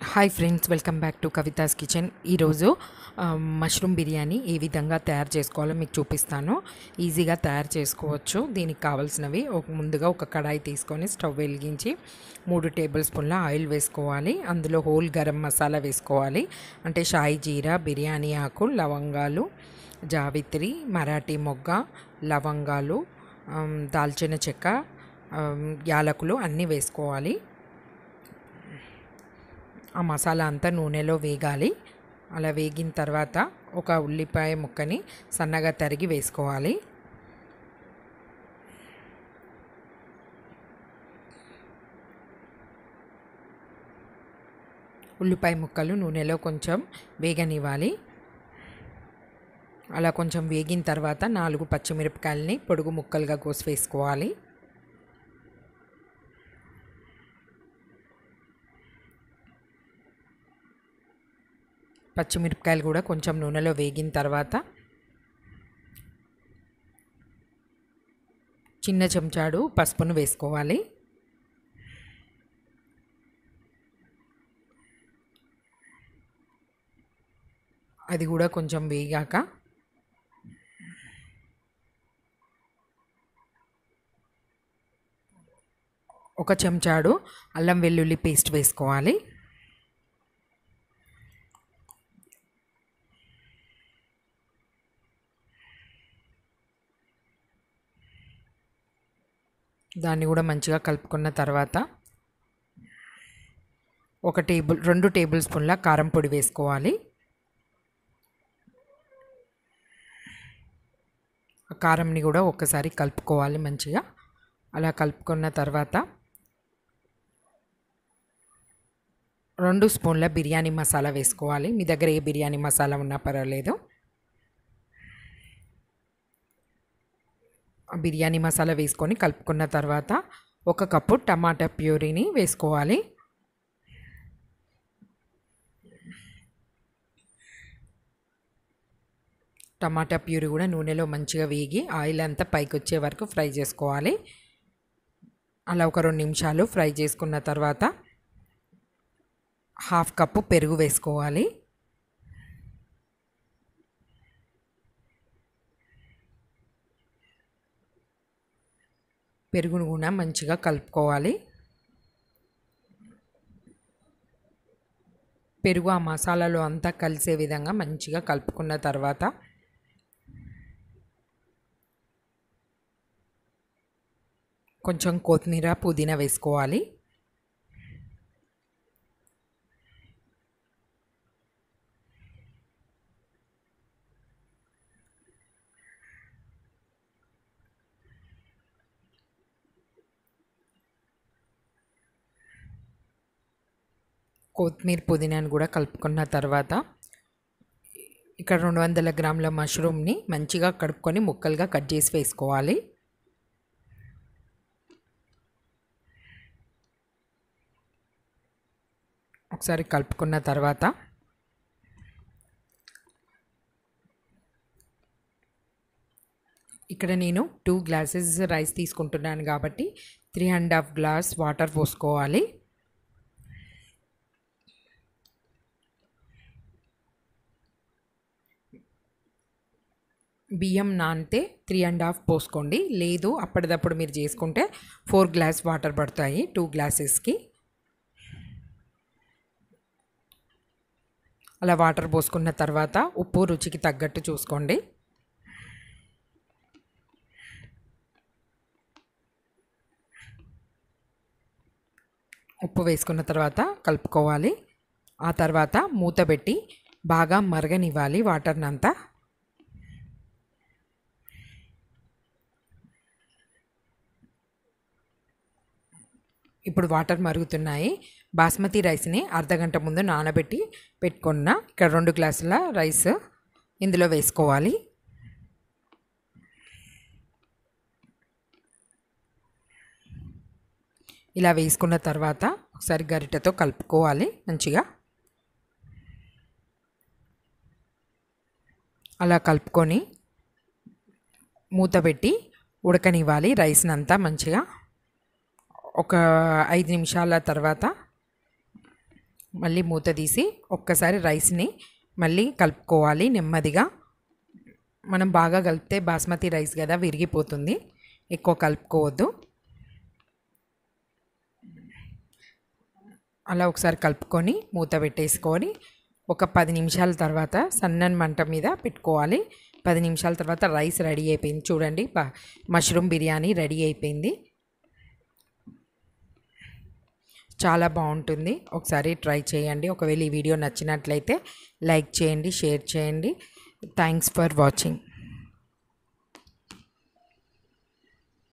hi friends welcome back to Kavitha's kitchen ఈరోజు ఆ, mushroom biryani ఏ విధంగా తయారు చేసుకోవాలో మీకు చూపిస్తాను ఈజీగా తయారు చేసుకోవచ్చు దీనికి కావాల్సినవి ఒక ముందుగా ఒక కడాయి తీసుకొని స్టవ్ వెలిగించి మూడు టేబుల్ స్పూన్ల ఆయిల్ వేసుకోవాలి అందులో హోల్ గరం మసాలా వేసుకోవాలి అంటే షాయి జీరా బిర్యానీ ఆకు లవంగాలు జావిత్రి మరాఠీ మొగ్గ లవంగాలు ఆమ్, దాల్చిన చెక్క ఆమ్, యాలకులు అన్నీ వేసుకోవాలి ఆ మసాలా అంతా నూనెలో వేగాలి అలా వేగిన తర్వాత ఒక ఉల్లిపాయ ముక్కని సన్నగా తరిగి వేసుకోవాలి ఉల్లిపాయ ముక్కలు నూనెలో కొంచెం వేగనివ్వాలి అలా కొంచెం వేగిన తర్వాత నాలుగు పచ్చిమిరపకాయలని పొడుగు ముక్కలుగా కోసి వేసుకోవాలి పచ్చిమిరపకాయలు కూడా కొంచెం నూనెలో వేగిన తర్వాత చిన్న చెంచాడు పసుపును వేసుకోవాలి అది కూడా కొంచెం వేగాక ఒక చెంచాడు అల్లం వెల్లుల్లి పేస్ట్ వేసుకోవాలి దాన్ని కూడా మంచిగా కలుపుకున్న తర్వాత ఒక టేబుల్ రెండు టేబుల్ స్పూన్ల కారం పొడి వేసుకోవాలి ఆ కారంని కూడా ఒక్కసారి కలుపుకోవాలి మంచిగా అలా కలుపుకున్న తర్వాత రెండు స్పూన్ల బిర్యానీ మసాలా వేసుకోవాలి మీ దగ్గర ఏ బిర్యానీ మసాలా ఉన్నా పర్వాలేదు ఆ బిర్యానీ మసాలా వేసుకొని కలుపుకున్న తర్వాత ఒక కప్పు టమాటా ప్యూరీని వేసుకోవాలి టమాటా ప్యూరీ కూడా నూనెలో మంచిగా వేగి ఆయిల్ అంతా పైకి వచ్చే వరకు ఫ్రై చేసుకోవాలి అలా ఒక రెండు నిమిషాలు ఫ్రై చేసుకున్న తర్వాత హాఫ్ కప్పు పెరుగు వేసుకోవాలి పెరుగును కూడా మంచిగా కలుపుకోవాలి పెరుగు ఆ మసాలాలో అంతా కలిసే విధంగా మంచిగా కలుపుకున్న తర్వాత కొంచెం కొత్తిమీర పుదీనా వేసుకోవాలి కొత్తిమీర పుదీనాను కూడా కలుపుకున్న తర్వాత ఇక్కడ రెండు వందల గ్రాముల మష్రూమ్ని మంచిగా కడుక్కొని ముక్కలుగా కట్ చేసి వేసుకోవాలి ఒకసారి కలుపుకున్న తర్వాత ఇక్కడ నేను టూ గ్లాసెస్ రైస్ తీసుకుంటున్నాను కాబట్టి three and half glass water పోసుకోవాలి బియ్యం నానితే త్రీ అండ్ హాఫ్ పోసుకోండి లేదు అప్పటిదప్పుడు మీరు చేసుకుంటే ఫోర్ గ్లాస్ వాటర్ పడతాయి టూ గ్లాసెస్కి అలా వాటర్ పోసుకున్న తర్వాత ఉప్పు రుచికి తగ్గట్టు చూసుకోండి ఉప్పు వేసుకున్న తర్వాత కలుపుకోవాలి ఆ తర్వాత మూత పెట్టి బాగా మరగనివ్వాలి వాటర్ని అంతా ఇప్పుడు వాటర్ మరుగుతున్నాయి బాస్మతి రైస్ని అర్ధగంట ముందు నానబెట్టి పెట్టుకున్న ఇక్కడ రెండు గ్లాసుల రైస్ ఇందులో వేసుకోవాలి ఇలా వేసుకున్న తర్వాత ఒకసారి గరిటెతో కలుపుకోవాలి మంచిగా అలా కలుపుకొని మూత పెట్టి ఉడకనివ్వాలి రైస్ని అంతా మంచిగా ఒక ఐదు నిమిషాల తర్వాత మళ్ళీ మూత తీసి ఒక్కసారి రైస్ని మళ్ళీ కలుపుకోవాలి నెమ్మదిగా మనం బాగా కలిపితే బాస్మతి రైస్ కదా విరిగిపోతుంది ఎక్కువ కలుపుకోవద్దు అలా ఒకసారి కలుపుకొని మూత పెట్టేసుకొని ఒక పది నిమిషాల తర్వాత సన్నని మంట మీద పెట్టుకోవాలి పది నిమిషాల తర్వాత రైస్ రెడీ అయిపోయింది చూడండి ప- మష్రూమ్ బిర్యానీ రెడీ అయిపోయింది చాలా బాగుంటుంది ఒకసారి ట్రై చేయండి ఒకవేళ ఈ వీడియో నచ్చినట్లయితే లైక్ చేయండి షేర్ చేయండి థ్యాంక్స్ ఫర్ వాచింగ్